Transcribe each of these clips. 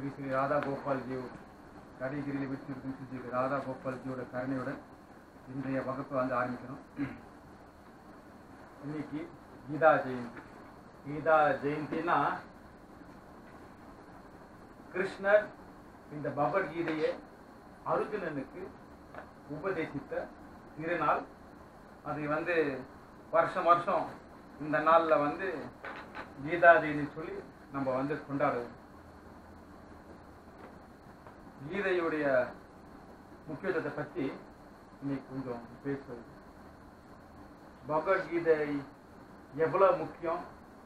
ஸ்ரீ ஸ்ரீ ராதா கோபால்ஜி கடைகிரியில் விட்டு ஸ்ரீ ராதா கோபால்ஜியோட கருணையுடன் இன்றைய வகுப்பை வந்து ஆரம்பிக்கிறோம் இன்னைக்கு கீதா ஜெயந்தி கீதா ஜெயந்தினா கிருஷ்ணர் இந்த பகவத்கீதையை அர்ஜுனனுக்கு உபதேசித்த திருநாள் அது வந்து வருஷம் வருஷம் இந்த நாளில் வந்து கீதா ஜெயந்தி சொல்லி நம்ம வந்து கொண்டாடுவோம் கீதையுடைய முக்கியத்துவத்தை பற்றி இன்னைக்கு கொஞ்சம் பேசுவது பகவத்கீதை எவ்வளோ முக்கியம்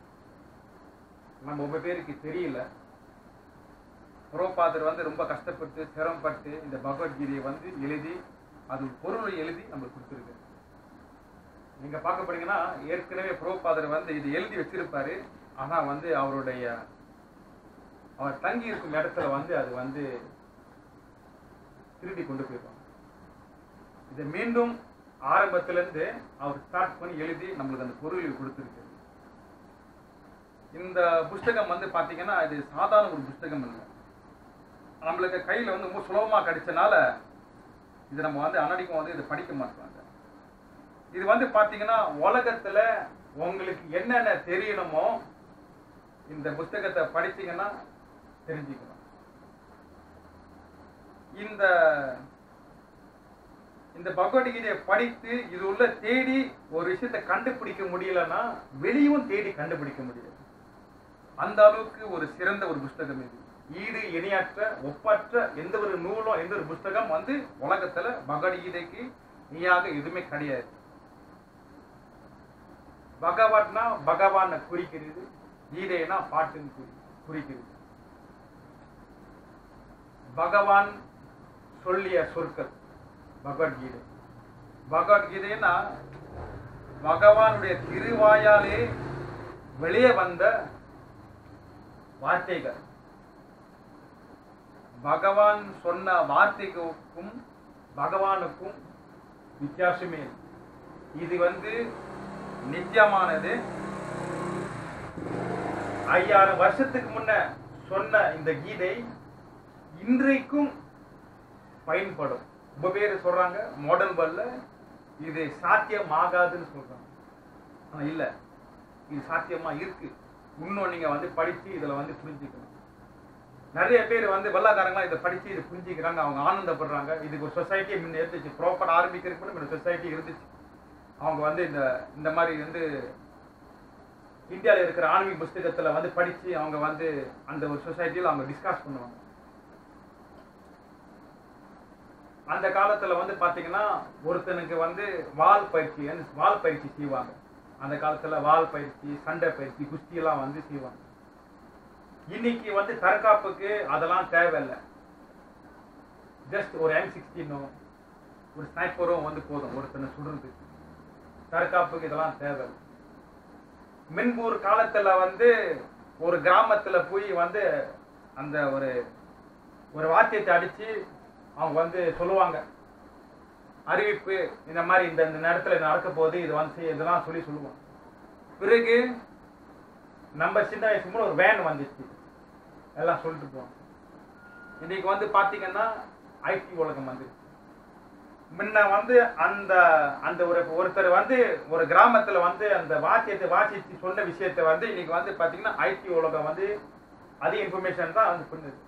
நம்ம ரொம்ப பேருக்கு தெரியல புரோபாதர் வந்து ரொம்ப கஷ்டப்பட்டு சிரமப்பட்டு இந்த பகவத்கீதையை வந்து எழுதி அது பொருளை எழுதி நம்மளுக்கு கொடுத்துருக்கு நீங்க பார்க்க போனீங்கன்னா ஏற்கனவே புரோபாதர் வந்து இது எழுதி வச்சிருப்பாரு ஆனா வந்து அவருடைய அவர் தங்கி இருக்கும் இடத்துல வந்து அது வந்து திருடி கொண்டு போயிருவாங்க இதை மீண்டும் ஆரம்பத்திலிருந்து அவர் ஸ்டார்ட் பண்ணி எழுதி நம்மளுக்கு அந்த பொருள் கொடுத்துருக்கு இந்த புஸ்தகம் வந்து பாத்தீங்கன்னா இது சாதாரண ஒரு புஸ்தகம் இல்லை நம்மளுக்கு கையில வந்து ரொம்ப சுலபமா கிடைச்சனால இது நம்ம வந்து அன்னடிக்கும் வந்து இதை படிக்க மாட்டாங்க இது வந்து பாத்தீங்கன்னா உலகத்துல உங்களுக்கு என்னென்ன தெரியணுமோ இந்த புஸ்தகத்தை படிச்சீங்கன்னா தெரிஞ்சுக்கலாம் இந்த இந்த பகவத்கீதையை படித்து இது உள்ள தேடி ஒரு விஷயத்தை கண்டுபிடிக்க முடியலன்னா வெளியும் தேடி கண்டுபிடிக்க முடியாது அந்த அளவுக்கு ஒரு சிறந்த ஒரு புஸ்தகம் இது ஈடு இணையற்ற ஒப்பற்ற எந்த ஒரு நூலும் எந்த ஒரு புஸ்தகம் வந்து உலகத்துல பகவத்கீதைக்கு நீயாக எதுவுமே கிடையாது பகவத்னா பகவானை குறிக்கிறது கீதைனா பாட்டுன்னு குறி குறிக்கிறது பகவான் சொல்லிய சொற்கள் பகவத்கீதை பகவத்கீதைனா பகவானுடைய திருவாயாலே வெளியே வந்த வார்த்தைகள் பகவான் சொன்ன வார்த்தைக்கும் பகவானுக்கும் வித்தியாசமே இல்லை. இது வந்து நித்தியமானது ஐயாயிரம் வருஷத்துக்கு முன்ன சொன்ன இந்த கீதை இன்றைக்கும் பயன்படும் ரொம்ப பேர் சொல்றாங்க மாடர்ன் வேர்ல்ட்ல இது சாத்தியம் ஆகாதுன்னு சொல்றாங்க ஆனா இல்ல இது சாத்தியமா இருக்கு இன்னும் நீங்க வந்து படிச்சு இதுல வந்து புரிஞ்சுக்கணும் நிறைய பேர் வந்து வெள்ளக்காரங்களா இதை படிச்சு இதை புரிஞ்சுக்கிறாங்க அவங்க ஆனந்தப்படுறாங்க இதுக்கு ஒரு சொசைட்டி முன்ன இருந்துச்சு ப்ராப்பர் ஆரம்பிக்கிறதுக்கு முன்ன சொசைட்டி இருந்துச்சு அவங்க வந்து இந்த இந்த மாதிரி வந்து இந்தியாவில் இருக்கிற ஆன்மீக புஸ்தகத்துல வந்து படிச்சு அவங்க வந்து அந்த ஒரு சொசைட்டியில் அவங்க டிஸ்கஸ் பண்ணுவாங்க அந்த காலத்துல வந்து பாத்தீங்கன்னா ஒருத்தனுக்கு வந்து வால் பயிற்சி வால் பயிற்சி செய்வாங்க அந்த காலத்துல வால் பயிற்சி சண்டை பயிற்சி குஸ்தி எல்லாம் வந்து செய்வாங்க இன்னைக்கு வந்து தற்காப்புக்கு அதெல்லாம் தேவையில்லை ஜஸ்ட் ஒரு எம் சிக்ஸ்டீனோ ஒரு ஸ்னைப்பரோ வந்து போதும் ஒருத்தனை சுடுறது தற்காப்புக்கு இதெல்லாம் தேவையில்லை மின்பூர் காலத்துல வந்து ஒரு கிராமத்துல போய் வந்து அந்த ஒரு ஒரு வாத்தியத்தை அடிச்சு அவங்க வந்து சொல்லுவாங்க அறிவிப்பு இந்த மாதிரி இந்த இந்த நேரத்துல இது நடக்க போகுது இது வந்து செய்- இதெல்லாம் சொல்லி சொல்லுவாங்க பிறகு நம்ம சின்ன வயசுக்கு முன்னாடி ஒரு வேன் வந்துச்சு எல்லாம் சொல்லிட்டு போவாங்க இன்னைக்கு வந்து பாத்தீங்கன்னா ஐடி உலகம் வந்து முன்ன வந்து அந்த அந்த ஒரு ஒருத்தர் வந்து ஒரு கிராமத்துல வந்து அந்த வாத்தியத்தை வாசிச்சு சொன்ன விஷயத்தை வந்து இன்னைக்கு வந்து பாத்தீங்கன்னா ஐடி உலகம் வந்து அதிக இன்ஃபர்மேஷன் தான் வந்து பண்ணுது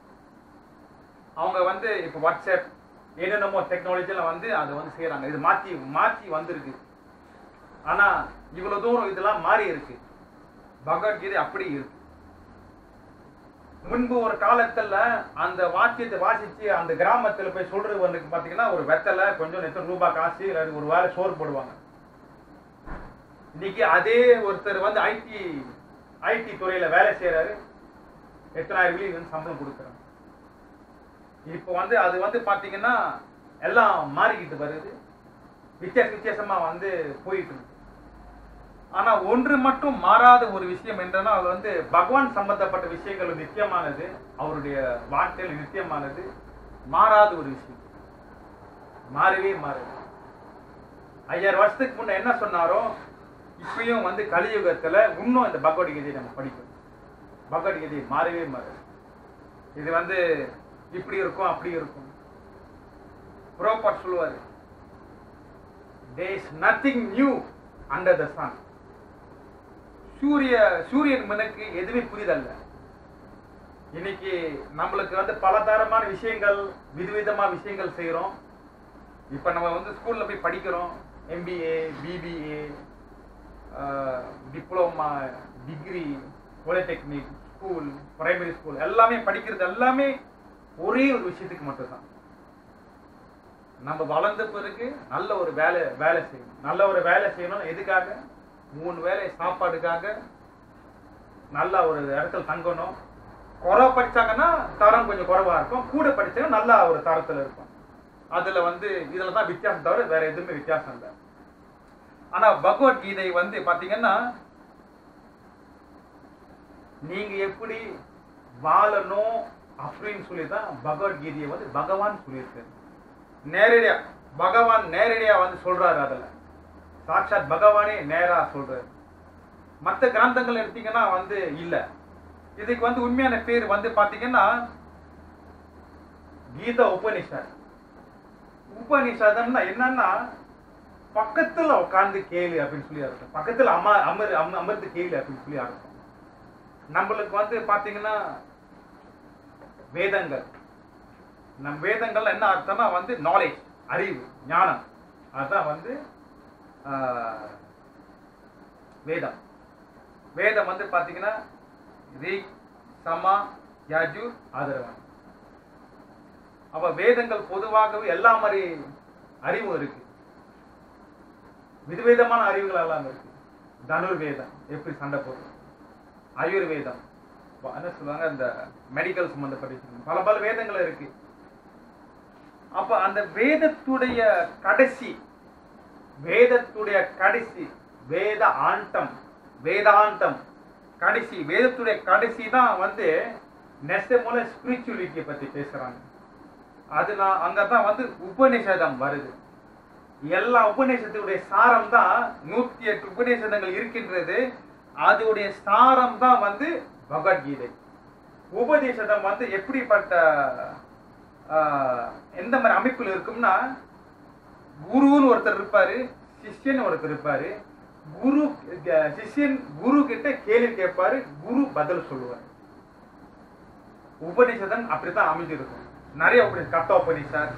அவங்க வந்து இப்போ வாட்ஸ்அப் என்னென்னமோ டெக்னாலஜில வந்து அதை வந்து செய்யறாங்க இது மாத்தி மாத்தி வந்திருக்கு ஆனா இவ்வளவு தூரம் இதெல்லாம் மாறி இருக்கு பகவத்கீதை அப்படி இருக்கு முன்பு ஒரு காலத்துல அந்த வாக்கியத்தை வாசிச்சு அந்த கிராமத்துல போய் சொல்றது வந்து பாத்தீங்கன்னா ஒரு வெத்தலை கொஞ்சம் எத்தனை ரூபாய் காசு இல்லை ஒரு வேலை சோறு போடுவாங்க இன்னைக்கு அதே ஒருத்தர் வந்து ஐடி ஐடி துறையில வேலை செய்யறாரு எத்தனாயிரம் வெளியே வந்து சம்பளம் கொடுக்குறாங்க இப்போ வந்து அது வந்து பாத்தீங்கன்னா எல்லாம் மாறிக்கிட்டு வருது வித்தியாச வித்தியாசமா வந்து போயிட்டு இருக்கு ஆனா ஒன்று மட்டும் மாறாத ஒரு விஷயம் என்னன்னா அது வந்து பகவான் சம்பந்தப்பட்ட விஷயங்கள் நித்தியமானது அவருடைய வார்த்தைகள் நித்தியமானது மாறாத ஒரு விஷயம் மாறவே மாறுது ஐயாயிரம் வருஷத்துக்கு முன்ன என்ன சொன்னாரோ இப்பயும் வந்து கலியுகத்துல இன்னும் இந்த பகவத்கீதையை நம்ம படிக்கணும் பகவத்கீதை மாறவே மாறுது இது வந்து இப்படி இருக்கும் அப்படி இருக்கும் புரோபர் சொல்லுவாரு there is nothing new under the sun சூரிய சூரியன் மனுக்கு எதுவுமே புரிதல்ல இன்னைக்கு நம்மளுக்கு வந்து பலதரமான விஷயங்கள் விதவிதமா விஷயங்கள் செய்றோம் இப்ப நம்ம வந்து ஸ்கூல்ல போய் படிக்கிறோம் MBA BBA diploma degree polytechnic school primary school எல்லாமே படிக்கிறது எல்லாமே ஒரே ஒரு விஷயத்துக்கு மட்டும்தான் நம்ம வளர்ந்த பிறகு நல்ல ஒரு வேலை வேலை செய்யணும் நல்ல ஒரு வேலை செய்யணும் எதுக்காக மூணு வேலை சாப்பாடுக்காக நல்ல ஒரு இடத்துல தங்கணும் குறை படிச்சாங்கன்னா தரம் கொஞ்சம் குறைவா இருக்கும் கூட படிச்சாங்கன்னா நல்ல ஒரு தரத்துல இருக்கும் அதுல வந்து இதுல தான் வித்தியாசம் தவிர வேற எதுவுமே வித்தியாசம் இல்லை ஆனா பகவத்கீதை வந்து பாத்தீங்கன்னா நீங்க எப்படி வாழணும் அப்படின்னு சொல்லி தான் பகவத்கீதையை வந்து பகவான் சொல்லியிருக்காரு நேரடியா பகவான் நேரடியா வந்து சொல்றாரு அதுல சாட்சாத் பகவானே நேரா சொல்றாரு மற்ற கிரந்தங்கள் எடுத்தீங்கன்னா வந்து இல்ல இதுக்கு வந்து உண்மையான பேர் வந்து பாத்தீங்கன்னா கீதா உபனிஷத் உபனிஷதம்னா என்னன்னா பக்கத்துல உட்கார்ந்து கேளு அப்படின்னு சொல்லி அர்த்தம் பக்கத்துல அம அமர் அம- அமர்ந்து கேளு அப்படின்னு சொல்லி அர்த்தம் நம்மளுக்கு வந்து பாத்தீங்கன்னா வேதங்கள் நம் வேதங்கள்ல என்ன அர்த்தம்னா வந்து நாலேஜ் அறிவு ஞானம் அதுதான் வந்து ஆஹ், வேதம் வேதம் வந்து பாத்தீங்கன்னா ரிக் சமா யஜுர் அதர்வன் அப்ப வேதங்கள் பொதுவாகவே எல்லா மாதிரி அறிவும் இருக்கு விதவிதமான அறிவுகள் எல்லாம் இருக்கு தனுர்வேதம் எப்படி சண்டை போடுறது ஆயுர்வேதம் வ- என்ன சொல்லுவாங்க இந்த மெடிக்கல் சம்பந்தப்பட்ட விஷயம். பல பல வேதங்கள் இருக்கு அப்ப அந்த வேதத்துடைய கடைசி வேதத்துடைய கடைசி வேத ஆண்டம் வேதாந்தம் கடைசி வேதத்துடைய கடைசி தான் வந்து நெச மூல ஸ்பிரிச்சுவலிட்டியை பத்தி பேசுறாங்க அது நான் அங்கதான் வந்து உபநிஷதம் வருது எல்லா உபநிஷத்துடைய சாரம் தான் நூத்தி எட்டு உபநிஷதங்கள் இருக்கின்றது அதோடைய சாரம் தான் வந்து பகவத்கீதை உபதேசதம் வந்து எப்படிப்பட்ட ஆஹ், எந்த மாதிரி அமைப்புல இருக்கும்னா குருன்னு ஒருத்தர் இருப்பாரு சிஷ்யன் ஒருத்தர் இருப்பாரு குரு அஹ், சிஷ்யன் குரு கிட்ட கேள்வி கேட்பாரு குரு பதில் சொல்லுவார் உபநிஷதம் அப்படித்தான் அமைஞ்சிருக்கும் நிறைய உபநிஷத் கத்த உபநிஷத்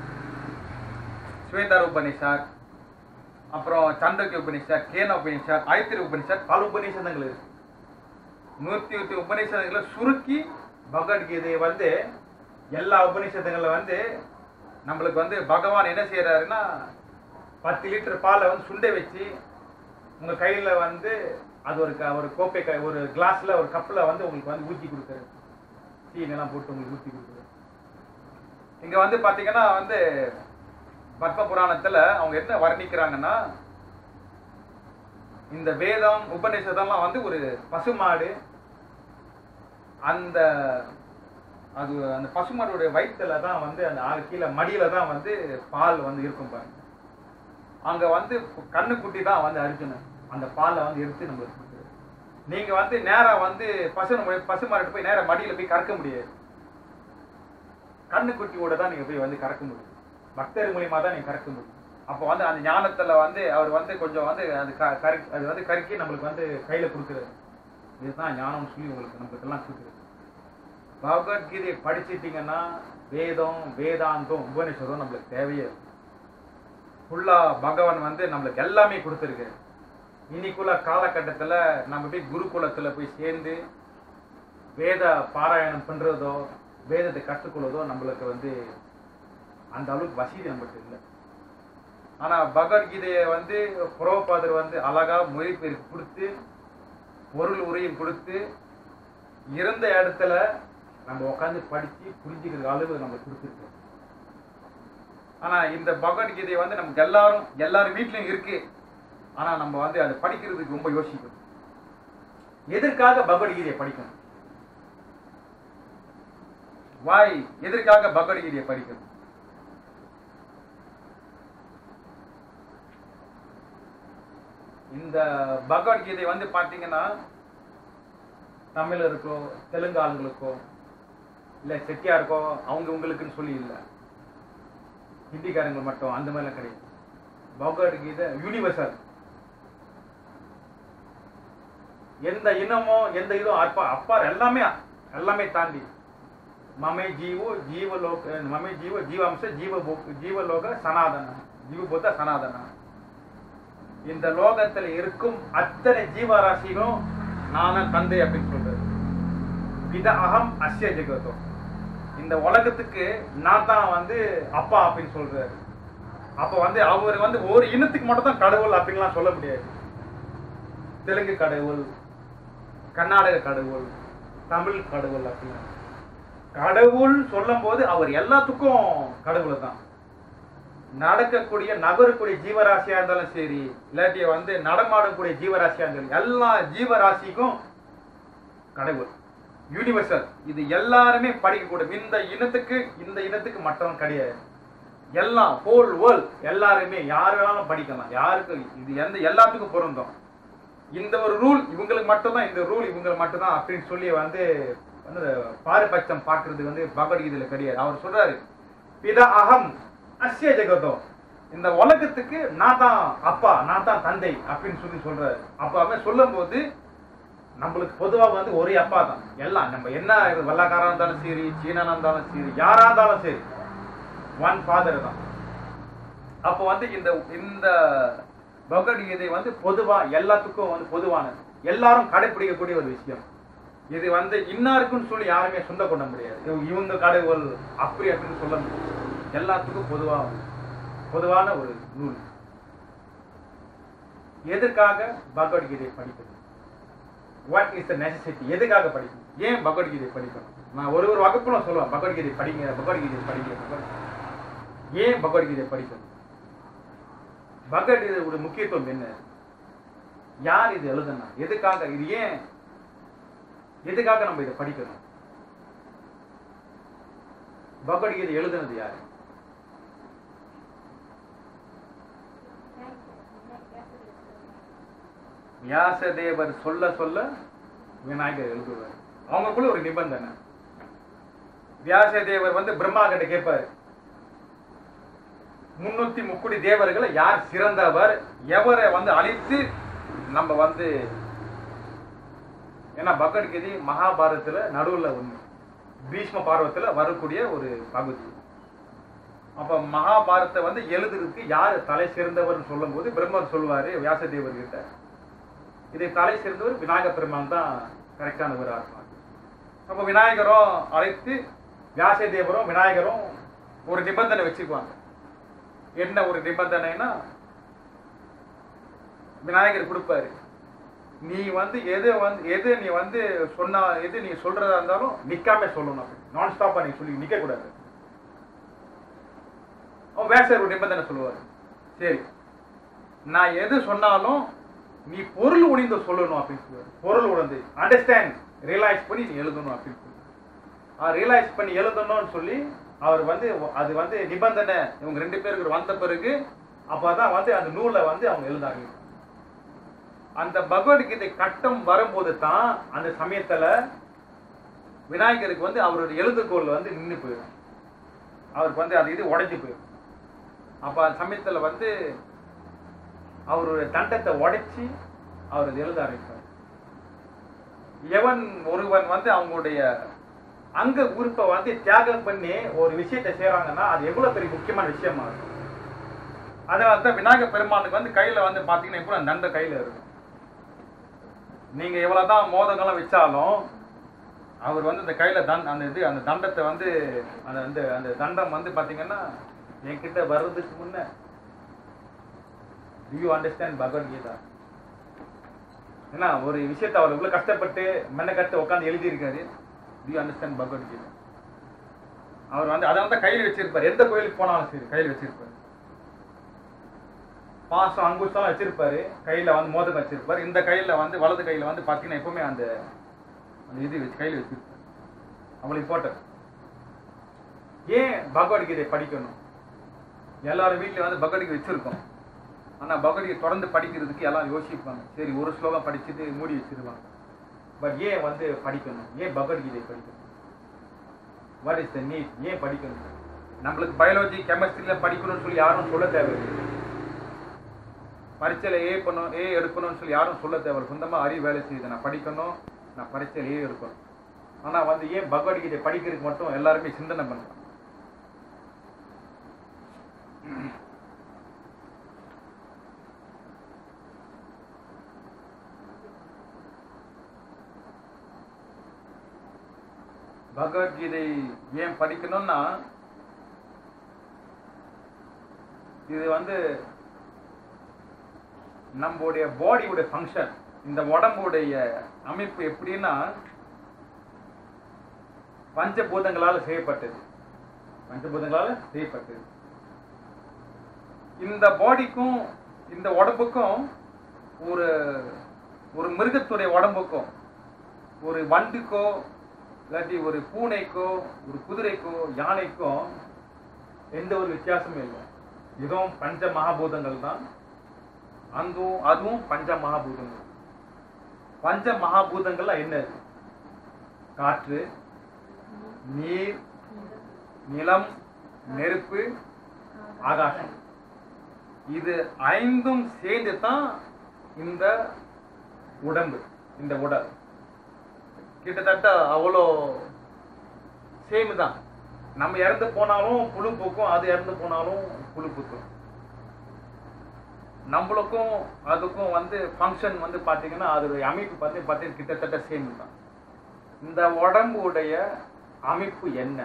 ஸ்வேதார உபநிஷத் அப்புறம் சாண்டோக்கிய உபநிஷத் கேன உபநிஷத் ஆயத்திரி உபநிஷத் பல உபநிஷதங்கள் இருக்கு நூத்தி எட்டு உபநிஷதங்களை சுருக்கி பகவத்கீதையை வந்து எல்லா உபநிஷதங்கள்ல வந்து நம்மளுக்கு வந்து பகவான் என்ன செய்யறாருன்னா பத்து லிட்டர் பாலை வந்து சுண்டை வச்சு உங்க கையில வந்து அது ஒரு க- ஒரு கோப்பை க- ஒரு கிளாஸ்ல ஒரு கப்ல வந்து உங்களுக்கு வந்து ஊத்தி கொடுக்குறது சீனி எல்லாம் போட்டு உங்களுக்கு ஊத்தி கொடுக்குறது இங்க வந்து பாத்தீங்கன்னா வந்து பத்ம புராணத்துல அவங்க என்ன வர்ணிக்கிறாங்கன்னா இந்த வேதம் உபநிஷதம்லாம் வந்து ஒரு பசுமாடு அந்த அது அந்த பசுமாடுடைய வயிற்றுல தான் வந்து அந்த ஆறு கீழே மடியில தான் வந்து பால் வந்து இருக்கும் பாருங்க அங்க வந்து கண்ணுக்குட்டி தான் வந்து அர்ஜுனன் அந்த பாலை வந்து எடுத்து நம்மளுக்கு கொடுக்குறது நீங்க வந்து நேரா வந்து பசு பசுமாடு போய் நேரா மடியில போய் கறக்க முடியாது கண்ணுக்குட்டியோட தான் நீங்க போய் வந்து கறக்க முடியும் பக்தர் மூலியமா தான் நீங்க கறக்க முடியும் அப்போ வந்து அந்த ஞானத்துல வந்து அவர் வந்து கொஞ்சம் வந்து அது க- கறி அது வந்து கருக்கி நம்மளுக்கு வந்து கையில கொடுக்குறது இதுதான் ஞானம்னு சொல்லி உங்களுக்கு நம்மளுக்கு எல்லாம் கொடுக்குறது பகவத்கீதையை படிச்சிட்டீங்கன்னா வேதம் வேதாந்தம் உபனிஷதம் நம்மளுக்கு தேவையே இல்லை. ஃபுல்லா பகவான் வந்து நம்மளுக்கு எல்லாமே கொடுத்துருக்கு இன்னைக்குள்ள காலகட்டத்துல நம்ம போய் குருகுலத்துல போய் சேர்ந்து வேத பாராயணம் பண்றதோ வேதத்தை கற்றுக்கொள்வதோ நம்மளுக்கு வந்து அந்த அளவுக்கு வசதி நம்மளுக்கு இல்லை ஆனா பகவத்கீதையை வந்து புரோபாதர் வந்து அழகா மொழிபெயர்ப்பு கொடுத்து பொருள் உரையும் கொடுத்து இருந்த இடத்துல நம்ம உட்காந்து படிச்சு புரிஞ்சுக்கிற அளவு நம்ம கொடுத்துருக்கோம் ஆனா இந்த பகவத்கீதை வந்து நமக்கு எல்லாரும் எல்லாரும் வீட்லயும் இருக்கு ஆனா நம்ம வந்து அதை படிக்கிறதுக்கு ரொம்ப யோசிக்கணும் எதற்காக பகவத்கீதையை படிக்கணும் வாய் எதற்காக பகவத்கீதையை படிக்கணும் இந்த பகவத்கீதை வந்து பாத்தீங்கன்னா தமிழருக்கோ தெலுங்கு ஆளுங்களுக்கோ இல்ல செட்டியாருக்கோ அவங்க உங்களுக்குன்னு சொல்லி இல்ல ஹிந்திக்காரங்க மட்டும் அந்த மாதிரிலாம் கிடையாது பகவத்கீதை யூனிவர்சல் எந்த இனமோ எந்த இதுவும் அப்பா அப்பார் எல்லாமே எல்லாமே தாண்டி மமே ஜீவோ ஜீவலோக மமே ஜீவ ஜீவாம்ச ஜீவ ஜீவலோக சனாதன ஜீவபூத சனாதன இந்த லோகத்துல இருக்கும் அத்தனை ஜீவராசிகளும் நான தந்தை அப்படின்னு சொல்றது பித அகம் அஸ்ய ஜெகதோ இந்த உலகத்துக்கு நான் தான் வந்து அப்பா அப்படின்னு சொல்றாரு அப்ப வந்து அவர் வந்து ஒரு இனத்துக்கு மட்டும் தான் கடவுள் அப்படின்லாம் சொல்ல முடியாது தெலுங்கு கடவுள் கர்நாடக கடவுள் தமிழ் கடவுள் அப்படின்னு கடவுள் சொல்லும் போது அவர் எல்லாத்துக்கும் கடவுள் தான் நடக்கக்கூடிய நகரக்கூடிய ஜீவராசியா இருந்தாலும் சரி இல்லாட்டி வந்து நடமாடக்கூடிய ஜீவராசியா இருந்தாலும் எல்லா ஜீவராசிக்கும் கடவுள் யூனிவர்சல் இது எல்லாருமே படிக்கக்கூடும் இந்த இனத்துக்கு இந்த இனத்துக்கு மற்றவன் கிடையாது எல்லாம் ஹோல் வேர்ல்ட் எல்லாருமே யார் வேணாலும் படிக்கலாம் யாருக்கு இது எந்த எல்லாத்துக்கும் பொருந்தும் இந்த ஒரு ரூல் இவங்களுக்கு மட்டும்தான் இந்த ரூல் இவங்களுக்கு மட்டும்தான் அப்படின்னு சொல்லி வந்து வந்து பாரபட்சம் பார்க்கிறது வந்து பகவத்கீதையில கிடையாது அவர் சொல்றாரு பிதா அகம் அஸ்ய ஜெகதோ இந்த உலகத்துக்கு நான் தான் அப்பா நான் தான் தந்தை அப்படின்னு சொல்லி சொல்றாரு அப்ப அவன் சொல்லும் போது நம்மளுக்கு பொதுவா வந்து ஒரே அப்பா தான் எல்லாம் நம்ம என்ன வெள்ளக்காரா இருந்தாலும் சரி சீனனா இருந்தாலும் சரி யாரா இருந்தாலும் சரி ஒன் ஃபாதர் தான் அப்போ வந்து இந்த இந்த பகவத்கீதை வந்து பொதுவா எல்லாத்துக்கும் வந்து பொதுவானது எல்லாரும் கடைபிடிக்கக்கூடிய ஒரு விஷயம் இது வந்து இன்னாருக்குன்னு சொல்லி யாருமே சொந்த கொள்ள முடியாது இவங்க- இவங்க கடவுள் அப்படி அப்படின்னு சொல்ல முடியாது எல்லாத்துக்கும் பொதுவா பொதுவான ஒரு நூல் எதற்காக பகவத்கீதை படிக்கிறது வாட் இஸ் த நெசசிட்டி எதுக்காக படிக்கணும் ஏன் பகவத்கீதை படிக்கணும் நான் ஒரு ஒரு வகுப்புல சொல்லுவேன் பகவத்கீதை படிங்க பகவத்கீதை படிங்க பகவத் ஏன் பகவத்கீதை படிக்கணும் பகவத்கீதையோட முக்கியத்துவம் என்ன யார் இது எழுதுனா எதுக்காக இது ஏன் எதுக்காக நம்ம இதை படிக்கணும் பகவத்கீதை எழுதுனது யாரு வியாசதேவர் சொல்ல சொல்ல விநாயகர் எழுதுவார் அவங்களுக்குள்ள ஒரு நிபந்தனை வியாசதேவர் வந்து பிரம்மா கிட்ட கேட்பாரு முன்னூத்தி முக்குடி தேவர்களை யார் சிறந்தவர் எவரை வந்து அழித்து நம்ம வந்து ஏன்னா பகவத்கீதை மகாபாரதத்துல நடுவுல ஒண்ணு பீஷ்ம பார்வத்துல வரக்கூடிய ஒரு பகுதி அப்ப மகாபாரத்தை வந்து எழுதுறதுக்கு யார் தலை சிறந்தவர்னு சொல்லும்போது பிரம்மர் சொல்லுவாரு வியாசதேவர் கிட்ட இதை தலை சிறந்தவர் விநாயக பெருமான் தான் கரெக்டானவரா இருப்பார் அப்ப விநாயகரும் அழைத்து வியாசதேவரும் விநாயகரும் ஒரு நிபந்தனை வச்சுக்குவாங்க என்ன ஒரு நிபந்தனைனா விநாயகர் கொடுப்பாரு நீ வந்து எது வந்து எது நீ வந்து சொன்னா எது நீ சொல்றதா இருந்தாலும் நிக்காம சொல்லணும் நான் ஸ்டாப்பா நீ சொல்லி நிக்க கூடாது அவன் வேசர் ஒரு நிபந்தனை சொல்லுவார் சரி நான் எது சொன்னாலும் நீ பொருள் உணிந்து சொல்லணும் அப்படின்னு சொல்லுவார் பொருள் உணர்ந்து அண்டர்ஸ்டாண்ட் ரியலைஸ் பண்ணி நீ எழுதணும் அப்படின்னு சொல்லி ரியலைஸ் பண்ணி எழுதணும்னு சொல்லி அவர் வந்து அது வந்து நிபந்தனை இவங்க ரெண்டு பேருக்கு வந்த பிறகு அப்பதான் வந்து அந்த நூலை வந்து அவங்க எழுதாங்க அந்த பகவத்கீதை கட்டம் வரும்போது தான் அந்த சமயத்துல விநாயகருக்கு வந்து அவருடைய எழுதுகோல் வந்து நின்று போயிடும் அவருக்கு வந்து அது இது உடைஞ்சு போயிடும் அப்ப அந்த சமயத்துல வந்து அவருடைய தண்டத்தை உடைச்சி அவர் அதை எழுத ஆரம்பிப்பார் எவன் ஒருவன் வந்து அவங்களுடைய அங்க உறுப்பை வந்து தியாகம் பண்ணி ஒரு விஷயத்தை செய்றாங்கன்னா அது எவ்வளவு பெரிய முக்கியமான விஷயமா இருக்கும் அதனால தான் விநாயகர் பெருமானுக்கு வந்து கையில வந்து பாத்தீங்கன்னா இப்போ தண்டை கையில இருக்கும் நீங்க எவ்வளவுதான் மோதங்கள்லாம் வச்சாலும் அவர் வந்து இந்த கையில தன் அந்த இது அந்த தண்டத்தை வந்து அந்த வந்து அந்த தண்டம் வந்து பாத்தீங்கன்னா என்கிட்ட வர்றதுக்கு முன்ன டு யூ அண்டர்ஸ்டாண்ட் பகவத்கீதா ஏன்னா ஒரு விஷயத்தை அவர் இவ்வளவு கஷ்டப்பட்டு மெனக்கட்டு உட்காந்து எழுதியிருக்காரு டு யூ அண்டர்ஸ்டாண்ட் பகவத்கீதா அவர் வந்து அதை வந்து கையில் வச்சிருப்பார் எந்த கோயிலுக்கு போனாலும் சரி கையில் வச்சிருப்பாரு பாசம் அங்குஷம் வச்சிருப்பாரு கையில வந்து மோதகம் வச்சிருப்பாரு இந்த கையில வந்து வலது கையில வந்து பாத்தீங்கன்னா எப்பவுமே அந்த அந்த இது வச்சு கையில வச்சிருப்பாரு அவ்வளவு இம்பார்ட்டன்ட் ஏன் பகவத்கீதை படிக்கணும் எல்லாரும் வீட்ல வந்து பகவத்கீதை வச்சிருக்கோம் ஆனா பகவத்கீதை தொடர்ந்து படிக்கிறதுக்கு எல்லாம் யோசிப்பாங்க சரி ஒரு ஸ்லோகம் படிச்சுட்டு மூடி வச்சிருவாங்க பட் ஏன் வந்து படிக்கணும் ஏன் பகவத்கீதை படிக்கணும் வாட் இஸ் த நீட் ஏன் படிக்கணும் நம்மளுக்கு பயாலஜி கெமிஸ்ட்ரியில படிக்கணும்னு சொல்லி யாரும் சொல்ல தேவையில்லை பரீட்சையில் ஏ பண்ணணும் ஏ எடுக்கணும்னு சொல்லி யாரும் சொல்ல தேவை சொந்தமாக அறிவு வேலை செய்யுது நான் படிக்கணும் நான் பரீட்சையில் ஏ எடுக்கணும் ஆனால் வந்து ஏன் பகவத்கீதை படிக்கிறதுக்கு மட்டும் எல்லாருமே சிந்தனை பண்ணுறாங்க பகவத்கீதை ஏன் படிக்கணும்னா இது வந்து நம்முடைய பாடியோட ஃபங்க்ஷன் இந்த உடம்புடைய அமைப்பு எப்படின்னா பஞ்சபூதங்களால் செய்யப்பட்டது பஞ்சபூதங்களால் செய்யப்பட்டது இந்த பாடிக்கும் இந்த உடம்புக்கும் ஒரு ஒரு மிருகத்துடைய உடம்புக்கும் ஒரு வண்டுக்கோ இல்லாட்டி ஒரு பூனைக்கோ ஒரு குதிரைக்கோ யானைக்கும் எந்த ஒரு வித்தியாசமும் இல்லை இதுவும் பஞ்ச மகாபூதங்கள் தான் அங்கும் அதுவும் பஞ்ச மகாபூதங்கள் பஞ்ச மகாபூதங்கள்லாம் என்னது காற்று நீர் நிலம் நெருப்பு ஆகாசம் இது ஐந்தும் சேர்ந்து தான் இந்த உடம்பு இந்த உடல் கிட்டத்தட்ட அவ்வளோ சேம் தான் நம்ம இறந்து போனாலும் புழு பூக்கும் அது இறந்து போனாலும் புழு பூக்கும் நம்மளுக்கும் அதுக்கும் வந்து ஃபங்க்ஷன் வந்து பார்த்தீங்கன்னா அதோடைய அமைப்பு பார்த்து பார்த்தீங்கன்னா கிட்டத்தட்ட சேம் தான் இந்த உடம்புடைய அமைப்பு என்ன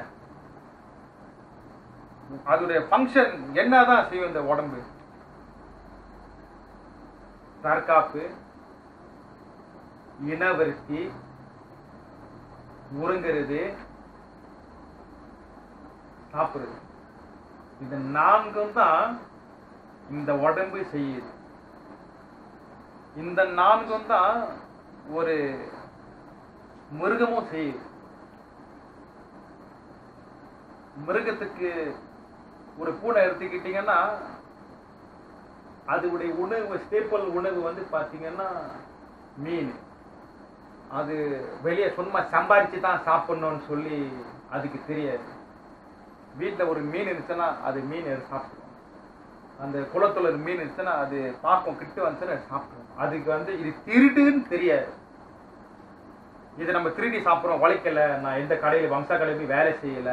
அதோடைய ஃபங்க்ஷன் என்னதான் செய்யும் இந்த உடம்பு தற்காப்பு இனவருத்தி உறங்குறது சாப்பிடுறது இந்த நான்கும் தான் இந்த உடம்பு செய்யுது இந்த நான்கும் தான் ஒரு மிருகமும் செய்யுது மிருகத்துக்கு ஒரு பூனை எடுத்துக்கிட்டீங்கன்னா அதோடைய உணவு ஸ்டேப்பிள் உணவு வந்து பார்த்தீங்கன்னா மீன் அது வெளியே சும்மா சம்பாரிச்சு தான் சாப்பிடணும்னு சொல்லி அதுக்கு தெரியாது வீட்டில் ஒரு மீன் இருந்துச்சுன்னா அது மீன் எடுத்து சாப்பிடுவோம் அந்த குளத்துல ஒரு மீன் இருந்துச்சுன்னா அது பார்க்கும் கிட்ட வந்துச்சுன்னா அது சாப்பிடுவோம் அதுக்கு வந்து இது திருடுன்னு தெரியாது இது நம்ம திருடி சாப்பிட்றோம் உழைக்கல நான் எந்த கடையில் வம்சா கடையில் போய் வேலை செய்யல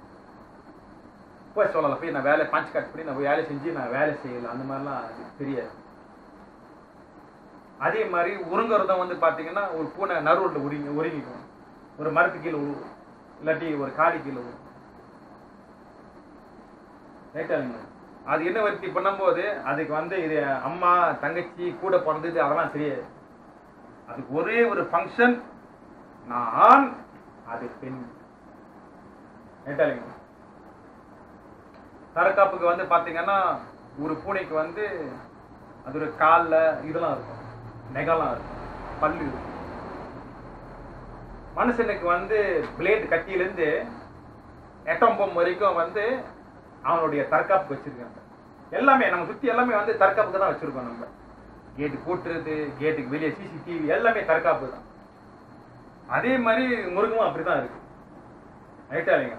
போய் சொல்லலாம் போய் நான் வேலை பஞ்ச் கட் பண்ணி நான் போய் வேலை செஞ்சு நான் வேலை செய்யல அந்த மாதிரிலாம் அது தெரியாது அதே மாதிரி உருங்குறதும் வந்து பார்த்தீங்கன்னா ஒரு பூனை நறுவில் உருங்கி உருங்கிக்கும் ஒரு மரத்து கீழே உருவும் இல்லாட்டி ஒரு காடி கீழே உருவும் ரைட்டாங்க அது என்ன வர்த்தி பண்ணும்போது அதுக்கு வந்து இது அம்மா தங்கச்சி கூட பிறந்தது அதெல்லாம் தெரியாது அதுக்கு ஒரே ஒரு ஃபங்க்ஷன் நான் ஆண் அது பெண் ரைட்டாங்க தற்காப்புக்கு வந்து பார்த்தீங்கன்னா ஒரு பூனைக்கு வந்து அது ஒரு காலில் இதெல்லாம் இருக்கும் நெகலாம் இருக்கும் பல்லு இருக்கும் மனுஷனுக்கு வந்து பிளேட் கத்தியிலேருந்து எட்டொம்பம் வரைக்கும் வந்து அவனுடைய தற்காப்பு வச்சிருக்காங்க எல்லாமே நம்ம சுற்றி எல்லாமே வந்து தற்காப்புக்கு தான் வச்சிருக்கோம் நம்ம கேட்டு கூட்டுறது கேட்டுக்கு வெளியே சிசிடிவி எல்லாமே தற்காப்பு தான் அதே மாதிரி முருகமும் அப்படிதான் இருக்கு ரைட்டா இல்லைங்க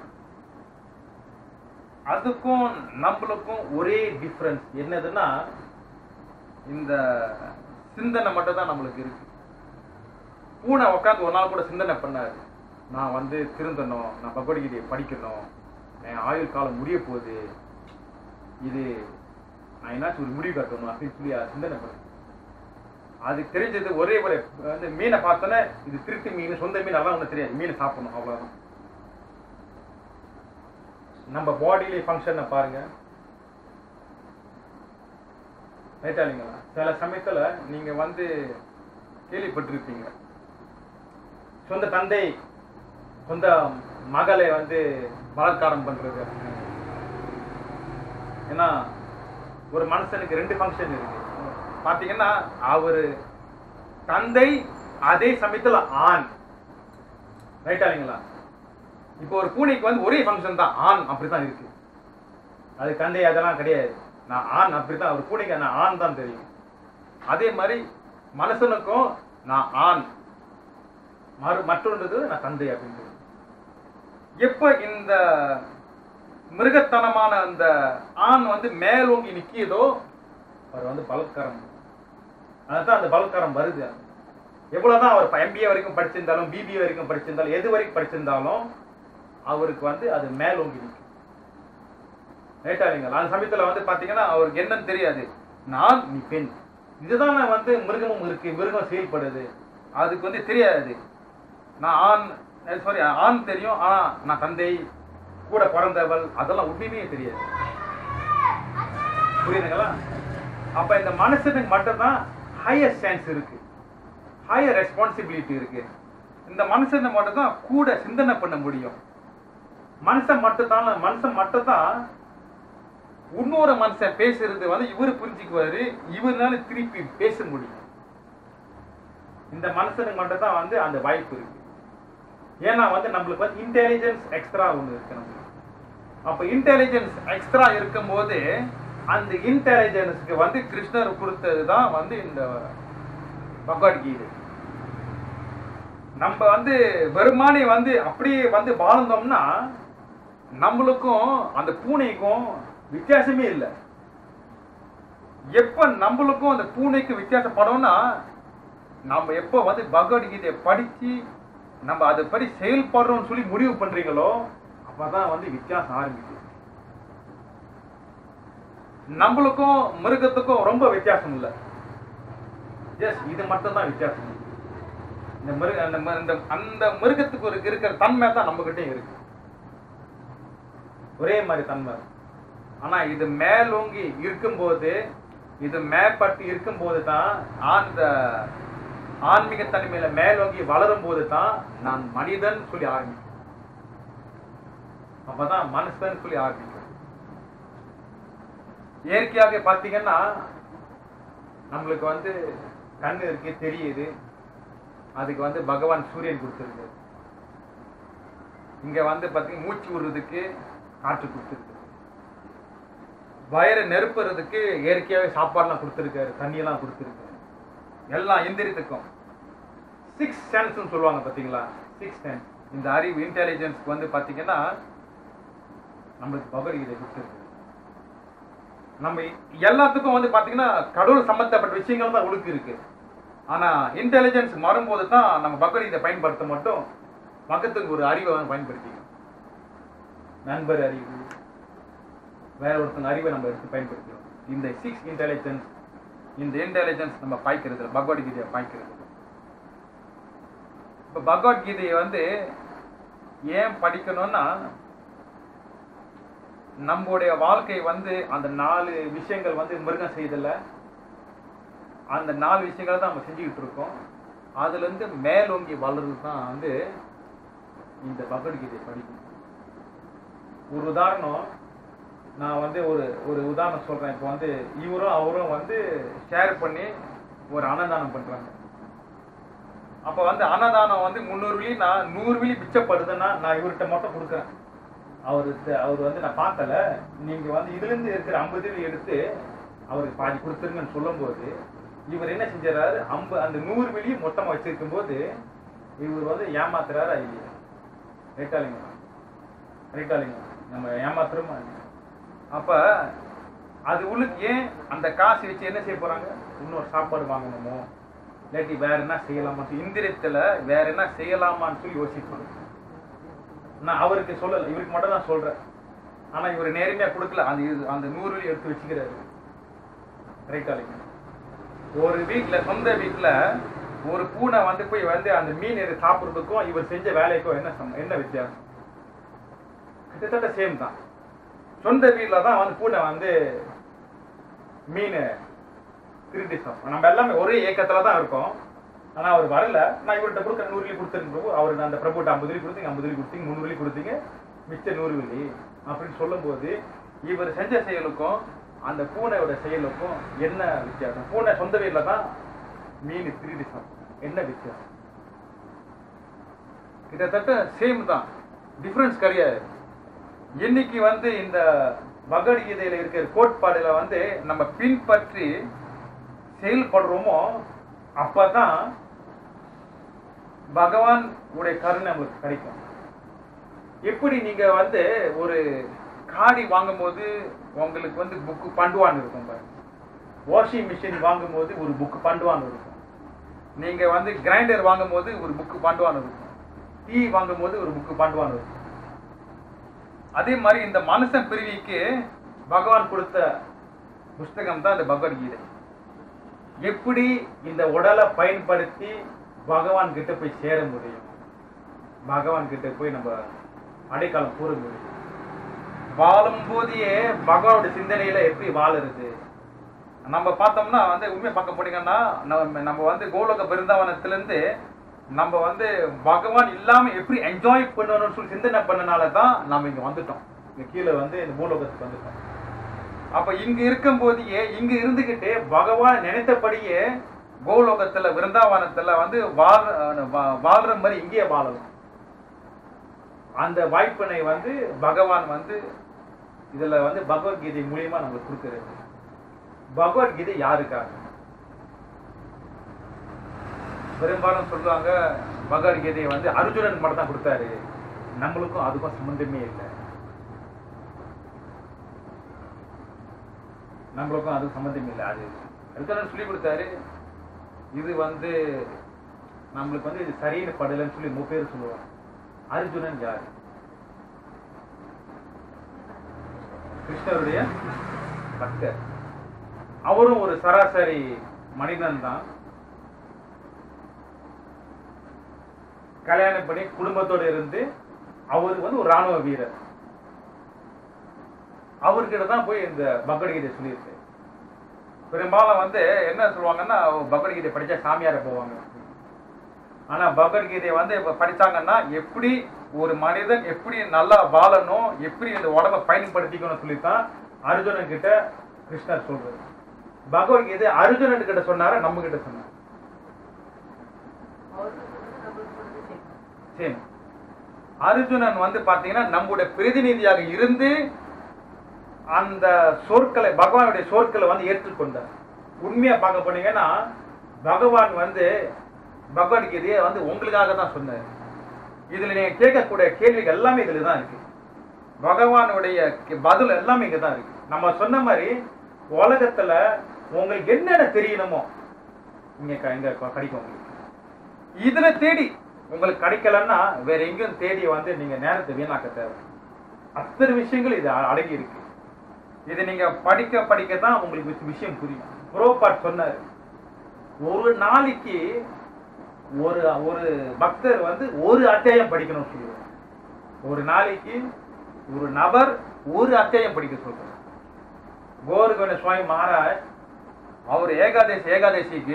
அதுக்கும் நம்மளுக்கும் ஒரே டிஃப்ரென்ஸ் என்னதுன்னா இந்த சிந்தனை மட்டும் தான் நம்மளுக்கு இருக்கு பூனை உட்காந்து ஒரு நாள் கூட சிந்தனை பண்ணாரு நான் வந்து திருந்தணும் நான் பகவத்கீதையை படிக்கணும் என் ஆயுள் காலம் முடிய போகுது இது நான் என்னாச்சும் ஒரு முடிவு கட்டணும் அப்படின்னு சொல்லி அது சிந்தனை பண்ண அதுக்கு தெரிஞ்சது ஒரே ஒரு வந்து மீனை பார்த்தோன்னே இது திருட்டு மீன் சொந்த மீன் அதெல்லாம் ஒன்றும் தெரியாது மீனை சாப்பிடணும் அவ்வளோதான் நம்ம பாடியிலே ஃபங்க்ஷனை பாருங்க ரைட்டா இல்லைங்களா சில சமயத்துல நீங்க வந்து கேள்விப்பட்டிருப்பீங்க சொந்த தந்தை சொந்த மகளை வந்து பலாத்காரம் பண்றது ஏன்னா ஒரு மனுஷனுக்கு ரெண்டு ஃபங்க்ஷன் இருக்கு பாத்தீங்கன்னா அவரு தந்தை அதே சமயத்துல ஆண் ரைட்டா இல்லைங்களா இப்போ ஒரு பூனைக்கு வந்து ஒரே ஃபங்க்ஷன் தான் ஆண் அப்படித்தான் இருக்கு அது தந்தை அதெல்லாம் கிடையாது நான் ஆண் அப்படித்தான் ஒரு பூனைக்கு நான் ஆண் தான் தெரியும் அதே மாதிரி மனுஷனுக்கும் நான் ஆண் மறு மற்றொன்றது நான் தந்தை அப்படின்னு சொல்லி எப்ப இந்த மிருகத்தனமான அந்த ஆண் வந்து மேலோங்கி நிக்கியதோ அவர் வந்து பலத்காரம் அதுதான் அந்த பலத்காரம் வருது எவ்வளவுதான் அவர் எம்பிஏ வரைக்கும் படிச்சிருந்தாலும் பிபிஏ வரைக்கும் படிச்சிருந்தாலும் எது வரைக்கும் படிச்சிருந்தாலும் அவருக்கு வந்து அது மேலோங்கி நிற்கும் ரைட்டா இல்லைங்களா அந்த சமயத்துல வந்து பாத்தீங்கன்னா அவருக்கு என்னன்னு தெரியாது நான் நீ பெண் இதுதான் வந்து மிருகமும் இருக்கு மிருகம் செயல்படுது அதுக்கு வந்து தெரியாது நான் ஆண் சாரி ஆண் தெரியும் ஆனா நான் தந்தை கூட பிறந்தவள் அதெல்லாம் உண்மையுமே தெரியாது புரியுதுங்களா அப்ப இந்த மனுஷனுக்கு மட்டும்தான் ஹையர் சென்ஸ் இருக்கு ஹையர் ரெஸ்பான்சிபிலிட்டி இருக்கு இந்த மனுஷனை மட்டும் தான் கூட சிந்தனை பண்ண முடியும் மனுஷன் மட்டும்தான் மனுஷன் மட்டும்தான் இன்னொரு மனுஷன் பேசுறது வந்து இவரு புரிஞ்சுக்குவாரு இவருனால திருப்பி பேச முடியும் இந்த மனுஷனுக்கு மட்டும் தான் வந்து அந்த வாய்ப்பு இருக்கு ஏன்னா வந்து நம்மளுக்கு வந்து இன்டெலிஜென்ஸ் எக்ஸ்ட்ரா ஒன்று இருக்கு நம்மளுக்கு அப்ப இன்டெலிஜென்ஸ் எக்ஸ்ட்ரா இருக்கும்போது அந்த இன்டெலிஜென்ஸ்க்கு வந்து கிருஷ்ணர் கொடுத்தது தான் வந்து இந்த பகவத்கீதை நம்ம வந்து வெறுமானே வந்து அப்படியே வந்து வாழ்ந்தோம்னா நம்மளுக்கும் அந்த பூனைக்கும் வித்தியாசமே இல்லை எப்ப நம்மளுக்கும் அந்த பூனைக்கு வித்தியாசப்படும்னா நம்ம எப்போ வந்து பகவத்கீதையை படிச்சு நம்ம அதை படி செயல்படுறோம்னு சொல்லி முடிவு பண்றீங்களோ அப்பதான் வந்து வித்தியாசம் ஆரம்பிக்குது நம்மளுக்கும் மிருகத்துக்கும் ரொம்ப வித்தியாசம் இல்லை எஸ் இது மட்டும் தான் வித்தியாசம் இந்த மிருக அந்த மி- இந்த அந்த மிருகத்துக்கு ஒரு இருக்கிற தன்மை தான் நம்ம கிட்டயும் இருக்கு ஒரே மாதிரி தன்மை ஆனா இது மேலோங்கி இருக்கும்போது இது மேற்பட்டு இருக்கும்போது தான் அந்த ஆன்மீக தன்மையில மேலோங்கி வளரும் போது தான் நான் மனிதன் சொல்லி ஆரம்பிக்கும் அப்பதான் மனுஷன் சொல்லி ஆரம்பிக்கும் இயற்கையாக பாத்தீங்கன்னா நம்மளுக்கு வந்து கண்ணு இருக்கு தெரியுது அதுக்கு வந்து பகவான் சூரியன் கொடுத்துருக்கு இங்க வந்து பாத்தீங்கன்னா மூச்சு விடுறதுக்கு காற்று கொடுத்துருக்கு வயிறு நெருப்புறதுக்கு இயற்கையாவே சாப்பாடுலாம் கொடுத்துருக்காரு தண்ணியெல்லாம் கொடுத்துருக்காரு எல்லா எந்திரத்துக்கும் சிக்ஸ் சென்ஸ் சொல்லுவாங்க பாத்தீங்களா சிக்ஸ் சென்ஸ் இந்த அறிவு இன்டெலிஜென்ஸ்க்கு வந்து பாத்தீங்கன்னா நம்மளுக்கு பகவத்கீதை கொடுத்துருக்கு நம்ம எல்லாத்துக்கும் வந்து பாத்தீங்கன்னா கடவுள் சம்பந்தப்பட்ட விஷயங்கள் தான் ஒழுக்கு இருக்கு ஆனா இன்டெலிஜென்ஸ் வரும்போது தான் நம்ம பகவத்கீதை பயன்படுத்த மட்டும் பக்கத்துக்கு ஒரு அறிவை வந்து பயன்படுத்திக்கணும் நண்பர் அறிவு வேற ஒருத்தங்க அறிவை நம்ம எடுத்து பயன்படுத்திக்கிறோம் இந்த சிக்ஸ் இன்டெலிஜென்ஸ் இந்த இன்டெலிஜென்ஸ் நம்ம பாய்க்கிறது இல்ல, பகவத்கீதையை பாய்க்கிறது இல்ல. இப்ப பகவத்கீதையை வந்து ஏன் படிக்கணும்னா நம்முடைய வாழ்க்கை வந்து அந்த நாலு விஷயங்கள் வந்து மிருகம் செய்தல அந்த நாலு விஷயங்களை தான் நம்ம செஞ்சுக்கிட்டு இருக்கோம் அதுல இருந்து மேலோங்கி வளர்றது தான் வந்து இந்த பகவத்கீதை படிக்கணும் ஒரு உதாரணம் நான் வந்து ஒரு ஒரு உதாரணம் சொல்றேன் இப்போ வந்து இவரும் அவரும் வந்து ஷேர் பண்ணி ஒரு அன்னதானம் பண்றாங்க அப்ப வந்து அன்னதானம் வந்து முந்நூறு விழி நான் நூறு விழி மிச்சப்படுதுன்னா நான் இவர்கிட்ட மட்டும் கொடுக்குறேன் அவருக்கு அவர் வந்து நான் பார்க்கல நீங்க வந்து இதுல இருந்து இருக்கிற ஐம்பது விழி எடுத்து அவருக்கு பாதி கொடுத்துருங்கன்னு சொல்லும்போது இவர் என்ன செஞ்சாரு ஐம்ப அந்த நூறு விழி மொத்தமா வச்சிருக்கும் போது இவர் வந்து ஏமாத்துறாரா இல்லையா ரைட்டாலிங்க ரைட்டாலிங்க நம்ம ஏமாத்துறோமா இல்லையா? அப்ப அது உள்ளுக்கு ஏன் அந்த காசு வச்சு என்ன செய்ய போறாங்க இன்னொரு சாப்பாடு வாங்கணுமோ இல்லாட்டி வேற என்ன செய்யலாமா இந்திரியத்துல வேற என்ன செய்யலாமான்னு சொல்லி யோசிப்பாங்க நான் அவருக்கு சொல்லல இவருக்கு மட்டும் தான் சொல்றேன் ஆனா இவர் நேர்மையா கொடுக்கல அந்த இது- அந்த நூறு வழி எடுத்து வச்சுக்கிறாரு ரைட்டாலிங்க ஒரு வீட்ல சொந்த வீட்ல ஒரு பூனை வந்து போய் வந்து அந்த மீன் எடுத்து சாப்பிடுறதுக்கும் இவர் செஞ்ச வேலைக்கும் என்ன சம்ம- என்ன வித்தியாசம் கிட்டத்தட்ட சேம் தான் சொந்த வீட்ல தான் வந்து பூனை வந்து மீன் திருடி சாப்பிடும் நம்ம எல்லாமே ஒரே ஏக்கத்துல தான் இருக்கோம் ஆனா அவர் வரல நான் இவர்கிட்ட கொடுக்குற நூறு வெள்ளி கொடுத்துருங்க பிரபு அவர் அந்த பிரபுட்ட ஐம்பது வெள்ளி கொடுத்தீங்க ஐம்பது வெள்ளி கொடுத்தீங்க முந்நூறு வெள்ளி கொடுத்தீங்க மிச்ச நூறு வெள்ளி அப்படின்னு சொல்லும்போது இவர் செஞ்ச செயலுக்கும் அந்த பூனையோட செயலுக்கும் என்ன வித்தியாசம் பூனை சொந்த வீட்ல தான் மீன் திருடி சாப்பிடும் என்ன வித்தியாசம் கிட்டத்தட்ட சேம் தான் டிஃபரன்ஸ் கிடையாது இன்னைக்கு வந்து இந்த பகவத்கீதையில இருக்கிற கோட்பாடுல வந்து நம்ம பின்பற்றி செயல்படுறோமோ அப்பதான் பகவான் உடைய கருணை நம்மளுக்கு கிடைக்கும் எப்படி நீங்க வந்து ஒரு காடி வாங்கும்போது உங்களுக்கு வந்து புக்கு பண்டுவான் இருக்கும் பாருங்க வாஷிங் மிஷின் வாங்கும்போது ஒரு புக்கு பண்டுவான் இருக்கும் நீங்க வந்து கிரைண்டர் வாங்கும்போது ஒரு புக்கு பண்டுவான் இருக்கும் டீ வாங்கும்போது ஒரு புக்கு பண்டுவான் இருக்கும் அதே மாதிரி இந்த மனுஷன் பிரிவிக்கு பகவான் கொடுத்த புஸ்தகம் தான் இந்த பகவத்கீதை எப்படி இந்த உடலை பயன்படுத்தி பகவான் கிட்ட போய் சேர முடியும் பகவான் கிட்ட போய் நம்ம அடைக்காலம் கூற முடியும் வாழும் போதே பகவானோட சிந்தனையில எப்படி வாழுறது நம்ம பார்த்தோம்னா வந்து உண்மையை பார்க்க போனீங்கன்னா நம்ம நம்ம வந்து கோலோக பிருந்தாவனத்திலிருந்து நம்ம வந்து பகவான் இல்லாம எப்படி என்ஜாய் பண்ணணும்னு சொல்லி சிந்தனை பண்ணனால தான் நம்ம இங்க வந்துட்டோம் இங்க கீழே வந்து இந்த பூலோகத்துக்கு வந்துட்டோம் அப்ப இங்க இருக்கும் போதே இங்க இருந்துகிட்டு பகவான் நினைத்தபடியே கோலோகத்துல விருந்தாவனத்துல வந்து வாழ் வா- வாழ்ற மாதிரி இங்கேயே வாழலாம் அந்த வாய்ப்பினை வந்து பகவான் வந்து இதுல வந்து பகவத்கீதை மூலியமா நம்மளுக்கு கொடுக்கிறது பகவத்கீதை யாருக்காக பெரும்பாலும் சொல்லுவாங்க பகவத்கீதையை வந்து அர்ஜுனன் மட்டும் தான் கொடுத்தாரு நம்மளுக்கும் அதுக்கும் சம்பந்தமே இல்லை நம்மளுக்கும் அதுக்கும் சம்மந்தம் இல்லை அது அர்ஜுனன் சொல்லி கொடுத்தாரு இது வந்து நம்மளுக்கு வந்து இது சரின்னு படலைன்னு சொல்லி மூணு பேர் சொல்லுவாங்க அர்ஜுனன் யார் கிருஷ்ணருடைய பக்தர் அவரும் ஒரு சராசரி மனிதன் தான் கல்யாணம் பண்ணி குடும்பத்தோட இருந்து அவர் வந்து ஒரு ராணுவ வீரர் அவர்கிட்ட தான் போய் இந்த பகவத்கீதை சொல்லியிருக்கு பெரும்பாலும் வந்து என்ன சொல்லுவாங்கன்னா பகவத்கீதை படிச்சா சாமியார போவாங்க ஆனா பகவத்கீதையை வந்து இப்ப படிச்சாங்கன்னா எப்படி ஒரு மனிதன் எப்படி நல்லா வாழணும் எப்படி இந்த உடம்ப பயன்படுத்திக்கணும் சொல்லித்தான் அர்ஜுனன் கிட்ட கிருஷ்ணர் சொல்றது பகவத்கீதை அர்ஜுனன் கிட்ட சொன்னாரா நம்ம கிட்ட சொன்னார் சேம் அர்ஜுனன் வந்து பாத்தீங்கன்னா நம்முடைய பிரதிநிதியாக இருந்து அந்த சொற்களை பகவானுடைய சொற்களை வந்து ஏற்றுக்கொண்டார் உண்மையா பார்க்க போனீங்கன்னா பகவான் வந்து பகவத்கீதையை வந்து உங்களுக்காக தான் சொன்னார் இதுல நீங்க கேட்கக்கூடிய கேள்விகள் எல்லாமே இதுல தான் இருக்கு பகவானுடைய கே- பதில் எல்லாமே இங்க தான் இருக்கு நம்ம சொன்ன மாதிரி உலகத்துல உங்களுக்கு என்னென்ன தெரியணுமோ இங்க க- இங்க க- கிடைக்கும் உங்களுக்கு இதுல தேடி உங்களுக்கு கிடைக்கலன்னா வேற எங்கேயும் தேடி வந்து நீங்க நேரத்தை வீணாக்க தேவை அத்தனை விஷயங்கள் இது அ- அடங்கி இருக்கு இது நீங்க படிக்க படிக்க தான் உங்களுக்கு விஷ- விஷயம் புரியும் புரோபாட் சொன்னாரு ஒரு நாளைக்கு ஒரு ஒரு பக்தர் வந்து ஒரு அத்தியாயம் படிக்கணும் சொல்லுவார் ஒரு நாளைக்கு ஒரு நபர் ஒரு அத்தியாயம் படிக்க சொல்றார் கோர்கன சுவாமி மகாராஜ் அவர் ஏகாதசி ஏகாதசிக்கு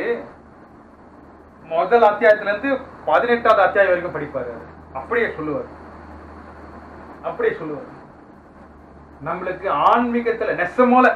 முதல் அத்தியாயத்துல இருந்து பதினெட்டாவது அத்தியாயம் வரைக்கும் படிப்பாரு அவரு. அப்படியே சொல்லுவார் அப்படியே சொல்லுவார் நம்மளுக்கு ஆன்மீகத்துல நெசமோல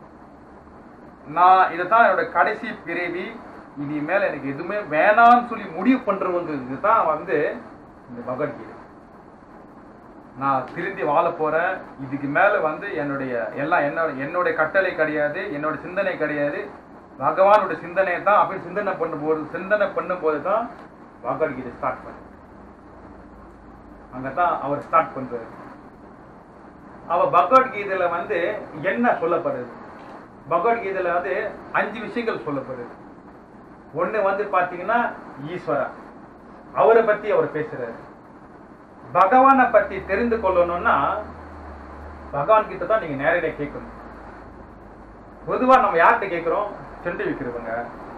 நான் இதுதான் என்னோட கடைசி பிறவி இனி மேல எனக்கு எதுவுமே வேணாம்னு சொல்லி முடிவு பண்றவங்க இதுதான் வந்து இந்த பகவத்கீதை நான் திருந்தி வாழ போறேன் இதுக்கு மேல வந்து என்னுடைய எல்லாம் என்னோட என்னுடைய கட்டளை கிடையாது என்னோட சிந்தனை கிடையாது பகவானோட சிந்தனை தான் அப்படி சிந்தனை பண்ணும்போது சிந்தனை பண்ணும்போது தான் பகவத்கீதை ஸ்டார்ட் பண்ணு அங்கதான் அவர் ஸ்டார்ட் பண்றாரு அவ பகவத்கீதையில வந்து என்ன சொல்லப்படுது பகவத்கீதையில வந்து அஞ்சு விஷயங்கள் சொல்லப்படுது ஒண்ணு வந்து பாத்தீங்கன்னா ஈஸ்வரா அவரை பத்தி அவர் பேசுறாரு பகவானை பத்தி தெரிந்து கொள்ளணும்னா பகவான் கிட்ட தான் நீங்க நேரடியாக கேட்கணும் பொதுவா நம்ம யார்கிட்ட கேட்கிறோம் செண்டு விற்கிறவங்க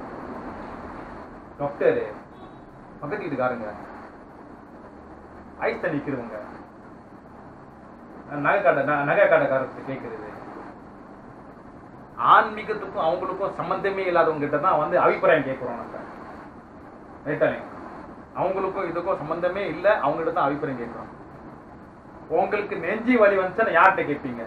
டாக்டரு பக்கத்து வீட்டுக்காரங்க ஐஸ் தண்ணி விற்கிறவங்க நகை கடை ந- நகை கடைக்காரர்கிட்ட கேட்கறது ஆன்மீகத்துக்கும் அவங்களுக்கும் சம்பந்தமே இல்லாதவங்க கிட்ட தான் வந்து அபிப்பிராயம் கேட்கிறோம் நம்ம ரைட்டானே அவங்களுக்கும் இதுக்கும் சம்பந்தமே இல்லை அவங்ககிட்ட தான் அபிப்பிராயம் கேட்கிறோம் உங்களுக்கு நெஞ்சி வலி வந்துச்சுன்னா யார்கிட்ட கேட்பீங்க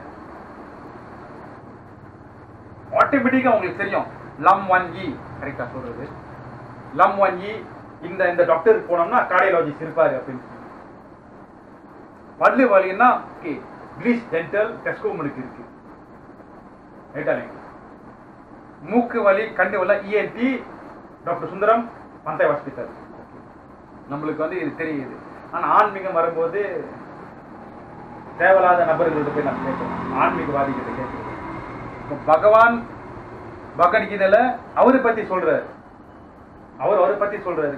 ஆட்டோமேட்டிக்கா உங்களுக்கு தெரியும் லம் ஒன் இ கரெக்டா சொல்றது லம் ஒன் இ இந்த இந்த டாக்டருக்கு போனோம்னா கார்டியாலஜிஸ்ட் இருப்பாரு அப்படின்னு சொல்லி பல்லு வலின்னா ஓகே ப்ளீச் டென்டல் டெஸ்கோமனுக்கு இருக்கு ரைட்டானே மூக்கு வலி கண்டு வலி இஎன்டி டாக்டர் சுந்தரம் பந்தாய் ஹாஸ்பிட்டல் நம்மளுக்கு வந்து இது தெரியுது ஆனா ஆன்மீகம் வரும்போது தேவையில்லாத நபர்கள்ட்ட போய் நம்ம கேட்கணும் ஆன்மீகவாதிகிட்ட கேட்கணும் இப்போ பகவான் பகவத்கீதையில அவரை பத்தி சொல்றாரு அவர் அவரை பத்தி சொல்றாரு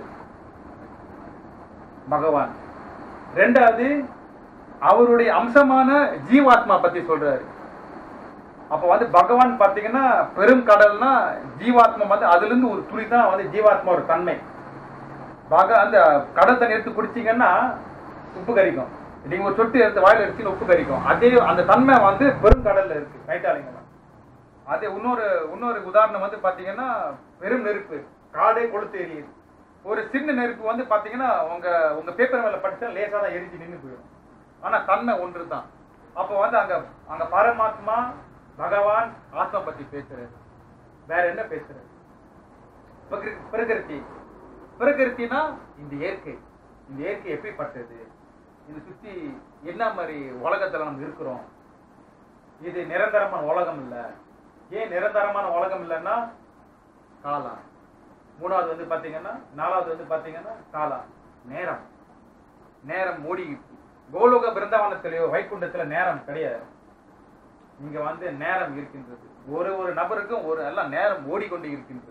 பகவான் ரெண்டாவது அவருடைய அம்சமான ஜீவாத்மா பத்தி சொல்றாரு அப்ப வந்து பகவான் பாத்தீங்கன்னா பெரும் கடல்னா ஜீவாத்மா வந்து அதுல இருந்து ஒரு துளி தான் வந்து ஜீவாத்மா ஒரு தன்மை பக அந்த கடல் தண்ணி எடுத்து குடிச்சீங்கன்னா உப்பு கரிக்கும் நீங்க ஒரு சொட்டு எடுத்து வாயில எடுத்து உப்பு கரிக்கும் அதே அந்த தன்மை வந்து பெருங்கடல்ல இருக்கு ரைட்டாளிங்களா அதே இன்னொரு இன்னொரு உதாரணம் வந்து பாத்தீங்கன்னா பெரும் நெருப்பு காடே கொளுத்து எரியுது ஒரு சின்ன நெருப்பு வந்து பாத்தீங்கன்னா உங்க உங்க பேப்பர் மேல படிச்சா லேசா தான் எரிஞ்சு நின்று போயிடும் ஆனா தன்மை ஒன்று தான் அப்போ வந்து அங்க அங்க பரமாத்மா பகவான் ஆத்மா பத்தி பேசுறாரு வேற என்ன பேசுறாரு பிரகிரு- பிரகிருதி பிரகிருத்தினா இந்த இயற்கை இந்த இயற்கை எப்படிப்பட்டது இது சுத்தி என்ன மாதிரி உலகத்துல நம்ம இருக்கிறோம் இது நிரந்தரமான உலகம் இல்ல ஏன் நிரந்தரமான உலகம் இல்லைன்னா காலம் மூணாவது வந்து பாத்தீங்கன்னா நாலாவது வந்து பாத்தீங்கன்னா காலம் நேரம் நேரம் ஓடி கோலோக பிருந்தாவனத்திலேயோ வைகுண்டத்துல நேரம் கிடையாது இங்க வந்து நேரம் இருக்கின்றது ஒரு ஒரு நபருக்கும் ஒரு எல்லாம் நேரம் ஓடிக்கொண்டு இருக்கின்றது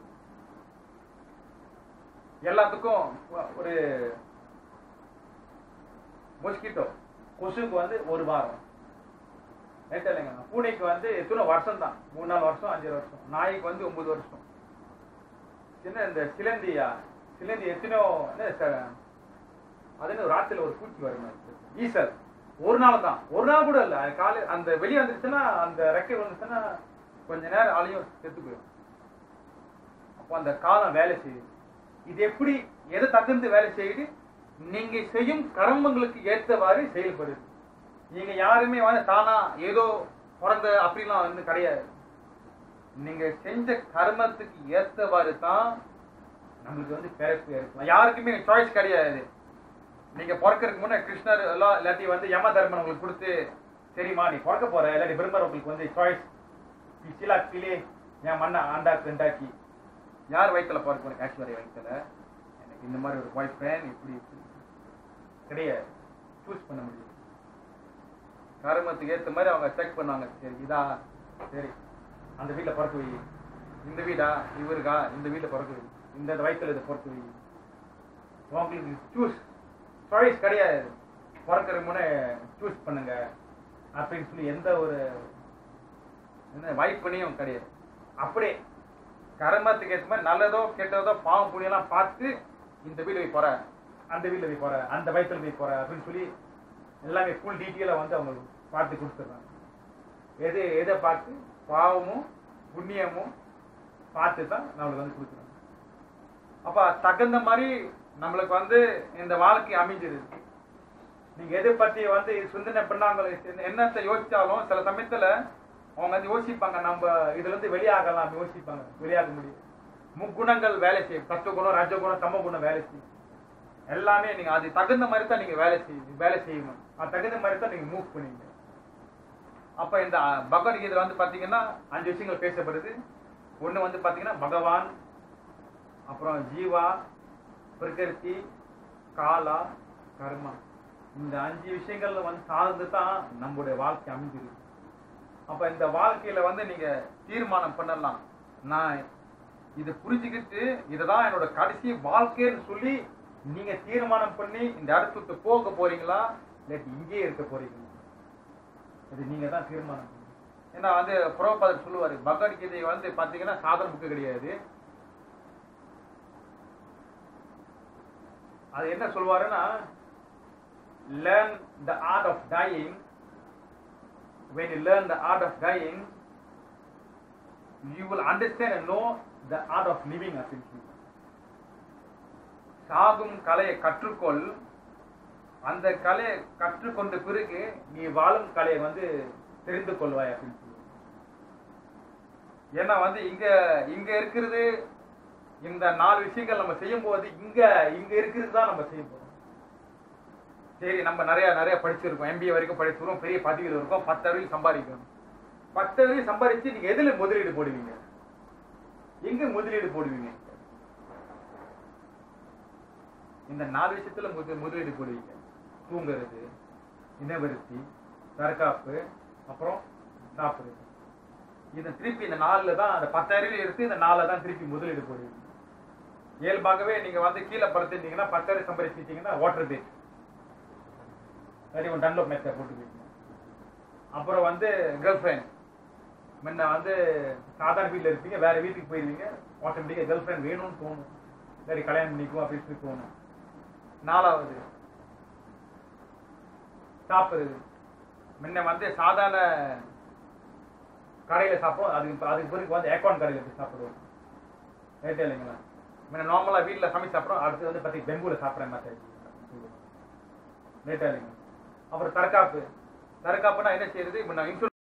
எல்லாத்துக்கும் ஒரு மொஸ்கிட்டோ கொசுக்கு வந்து ஒரு வாரம் ரைட் இல்லைங்க பூனைக்கு வந்து எத்தனை வருஷம் தான் மூணு நாலு வருஷம் அஞ்சு வருஷம் நாய்க்கு வந்து ஒன்பது வருஷம் சின்ன இந்த சிலந்தியா சிலந்தி எத்தனையோ என்ன ச- அது என்ன ராத்திரில ஒரு பூச்சி வரும் ஈசல் ஒரு நாள் தான் ஒரு நாள் கூட இல்ல அது காலை அந்த வெளியே வந்துருச்சுன்னா அந்த ரெக்கை வந்துச்சுன்னா கொஞ்ச நேரம் அலையும் செத்து போயிடும் அப்போ அந்த காலம் வேலை செய்யுது இது எப்படி எதை தகுந்து வேலை செய்யுது நீங்க செய்யும் கர்மங்களுக்கு ஏற்றவாறு செயல்படுது நீங்க யாருமே வந்து தானா ஏதோ பிறந்த அப்படிலாம் வந்து கிடையாது நீங்க செஞ்ச கர்மத்துக்கு ஏற்றவாறு தான் நம்மளுக்கு வந்து பிறப்பு ஏற்படும் யாருக்குமே சாய்ஸ் கிடையாது நீங்க பிறக்கறதுக்கு முன்னே கிருஷ்ணர் எல்லாம் இல்லாட்டி வந்து யம தர்மன் உங்களுக்கு கொடுத்து சரிம்மா நீ பிறக்க போற இல்லாட்டி பிரம்மர் உங்களுக்கு வந்து சாய்ஸ் பிச்சிலா கிளே என் மண்ணை ஆண்டாக்கு ரெண்டாக்கி யார் வயித்துல பிறக்க போறேன் காஷ்மீரி வயித்துல எனக்கு இந்த மாதிரி ஒரு பாய் ஃப்ரெண்ட் இப்படி இப்படி கிடையாது சூஸ் பண்ண முடியும் கருமத்துக்கு ஏத்த மாதிரி அவங்க செக் பண்ணுவாங்க சரி இதா சரி அந்த வீட்ல பிறக்க வை இந்த வீடா இவருக்கா இந்த வீட்ல பிறக்க வை இந்த வயித்துல இதை பிறக்க வை உங்களுக்கு சூஸ் சாய்ஸ் கிடையாது பிறக்கிறதுக்கு முன்னே சூஸ் பண்ணுங்க அப்படின்னு சொல்லி எந்த ஒரு என்ன வாய்ப்புனையும் கிடையாது அப்படியே கர்மத்துக்கு ஏற்ற மாதிரி நல்லதோ கெட்டதோ பாவம் புண்ணியெல்லாம் பார்த்து இந்த வீடு போய் போற அந்த வீட்டுல போய் போற அந்த வயசுல போய் போற அப்படின்னு சொல்லி எல்லாமே ஃபுல் டீட்டெயிலாக வந்து அவங்க பார்த்து கொடுத்துட்றாங்க எது எதை பார்த்து பாவமும் புண்ணியமும் பார்த்து தான் நம்மளுக்கு வந்து கொடுக்குறாங்க அப்ப தகுந்த மாதிரி நம்மளுக்கு வந்து இந்த வாழ்க்கை அமைஞ்சிருது நீங்க எதை பத்தி வந்து சிந்தனை பண்ணாங்களோ என்னத்தை யோசிச்சாலும் சில சமயத்துல அவங்க வந்து யோசிப்பாங்க நம்ம இதுல இருந்து வெளியாகலாம் யோசிப்பாங்க வெளியாக முடியும் முக்குணங்கள் வேலை செய்யும் சத்துவகுணம் ரஜகுணம் தமகுணம் வேலை செய்யும் எல்லாமே நீங்க அது தகுந்த மாதிரி தான் நீங்க வேலை செய்யும் வேலை செய்யணும் அது தகுந்த மாதிரி தான் நீங்க மூவ் பண்ணுவீங்க அப்ப இந்த பகவத்கீதை வந்து பாத்தீங்கன்னா அஞ்சு விஷயங்கள் பேசப்படுது ஒண்ணு வந்து பாத்தீங்கன்னா பகவான் அப்புறம் ஜீவா பிரகிருதி காலா கர்மா இந்த அஞ்சு விஷயங்கள்ல வந்து சார்ந்து தான் நம்முடைய வாழ்க்கை அமைஞ்சிருக்கு அப்ப இந்த வாழ்க்கையில வந்து நீங்க தீர்மானம் பண்ணலாம் நான் இதை புரிஞ்சுக்கிட்டு இதுதான் என்னோட கடைசி வாழ்க்கைன்னு சொல்லி நீங்க தீர்மானம் பண்ணி இந்த இடத்துக்கு போக போறீங்களா இல்லாட்டி இங்கேயே இருக்க போறீங்களா இது நீங்க தான் தீர்மானம் பண்ணணும். ஏன்னா வந்து புரோபாதர் சொல்லுவாரு பகவத்கீதை வந்து பாத்தீங்கன்னா சாதன புக்கு கிடையாது அது என்ன சொல்லுவாருன்னா learn the art of dying when you learn the art of dying you will understand and know the art of living அப்படின்னு சொல்லுவாரு. சாகும் கலையை கற்றுக்கொள் அந்த கலையை கற்றுக்கொண்ட பிறகு நீ வாழும் கலையை வந்து தெரிந்து கொள்வாய் அப்படின்னு சொல்லுவாரு. ஏன்னா வந்து இங்க இங்க இருக்கிறது இந்த நாலு விஷயங்கள் நம்ம செய்யும் போது இங்க இங்க இருக்கிறது தான் நம்ம செய்ய போறோம் சரி நம்ம நிறைய நிறைய படிச்சிருக்கோம் எம்பிஏ வரைக்கும் படிச்சிருக்கோம் பெரிய பதவியில் இருக்கோம் பத்து வரைக்கும் சம்பாதிக்கணும் பத்து வரைக்கும் சம்பாதிச்சு நீங்க எதுல முதலீடு போடுவீங்க எங்க முதலீடு போடுவீங்க இந்த நாலு விஷயத்துல முத- முதலீடு போடுவீங்க தூங்குறது இனவருத்தி தற்காப்பு அப்புறம் சாப்பிடுறது இந்த திருப்பி இந்த நாலில் தான் அந்த பத்தாயிரம் எடுத்து இந்த நாலில் தான் திருப்பி முதலீடு போடுவீங்க இயல்பாகவே நீங்க வந்து கீழே படுத்துட்டீங்கன்னா பத்தாயிரம் சம்பாதிச்சிட்டீங்கன்னா வாட்டர் பேக் சரி ஒரு டன்லோப் மெத்தட் போட்டுக்குவீங்க அப்புறம் வந்து கேர்ள் ஃப்ரெண்ட் முன்ன வந்து சாதாரண வீட்டில் இருப்பீங்க வேற வீட்டுக்கு போயிருவீங்க ஆட்டோமேட்டிக்காக கேர்ள் ஃப்ரெண்ட் வேணும்னு தோணும் சரி கல்யாணம் பண்ணிக்கும் அப்படின்னு சொல்லி தோணும் நாலாவது சாப்பிடுறது முன்ன வந்து சாதாரண கடையில் சாப்பிடும் அதுக்கு அதுக்கு பிறகு வந்து ஏக்கான் கடையில் போய் சாப்பிடுவோம் ரைட்டா இல்லைங்களா முன்ன நார்மலாக வீட்டில் சமைச்சு சாப்பிட்றோம் அடுத்து வந்து பற்றி பெங்கூரில் சாப்பிட்ற மாதிரி ரைட்டா இல்லைங்களா அப்புறம் தற்காப்பு தற்காப்புனா என்ன செய்யறது இப்போ நான் இன்சூரன்ஸ்